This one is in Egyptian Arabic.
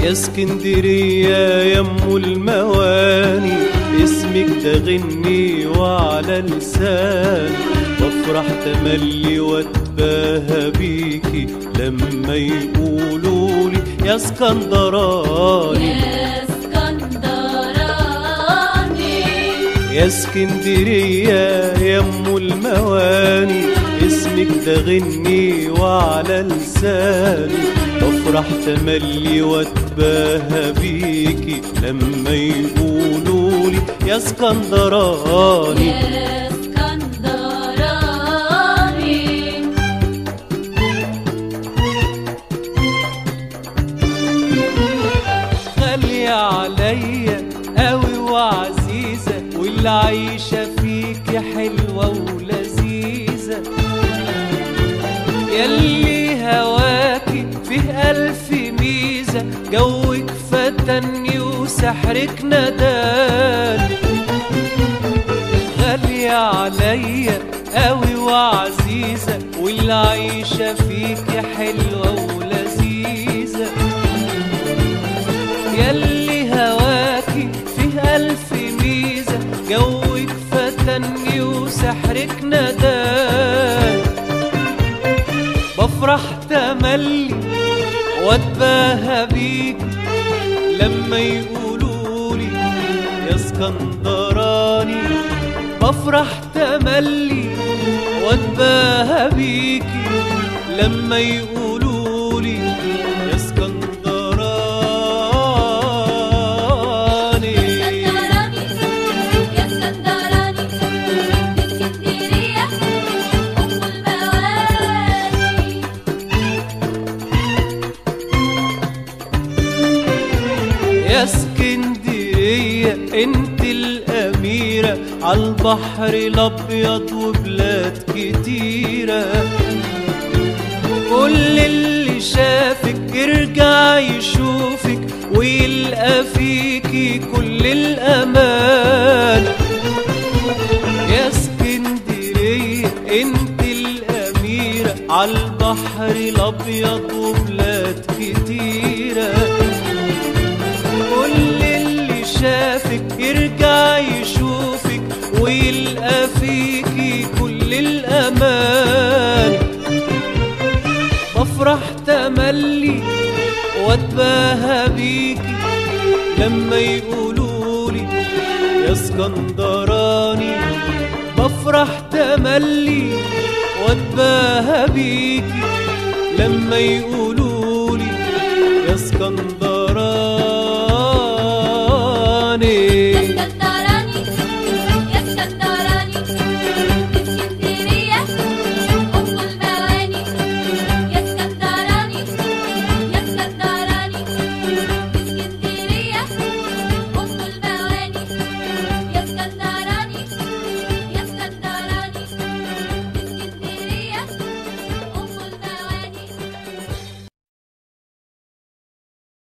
يا اسكندرية يا ام المواني اسمك ده غني وعلى لساني وافرح تملي واتباهى بيكي لما يقولوا لي يا اسكندراني يا اسكندراني يا اسكندرية يا ام المواني اسمك ده غني وعلى لساني بفرح تملي واتباهى بيكي لما يقولوا لي يا اسكندراني يا اسكندراني غالية عليا قوي وعزيزة واللي عايشة فيك حلوة ولذيذة يلي هواكي فيه ألف ميزة جوك فتني وسحرك نداني غالية عليا قوي وعزيزة واللي عايشة فيك حلوة ولذيذة يلي هواكي فيه ألف ميزة جوك فتني وسحرك ندان بفرح تملي واتباهى بيك لما يقولولي يا اسكندراني بفرح تملي واتباهى بيكي لما يقولولي يا اسكندراني اسكندراني يا اسكندراني اسكندرية أم المواني يا اسكندرية انت الأميرة عالبحر الأبيض وبلاد كتيرة كل اللي شافك يرجع يشوفك ويلقى فيكي كل الأمان يا اسكندرية انت الأميرة عالبحر الأبيض وبلاد كتيرة كل اللي شافك يرجع يشوفك ويلقى فيكي كل الأمان بفرح تملي واتباهى بيكي لما يقولولي يا اسكندراني بفرح تملي واتباهى بيكي لما يقولولي يا اسكندراني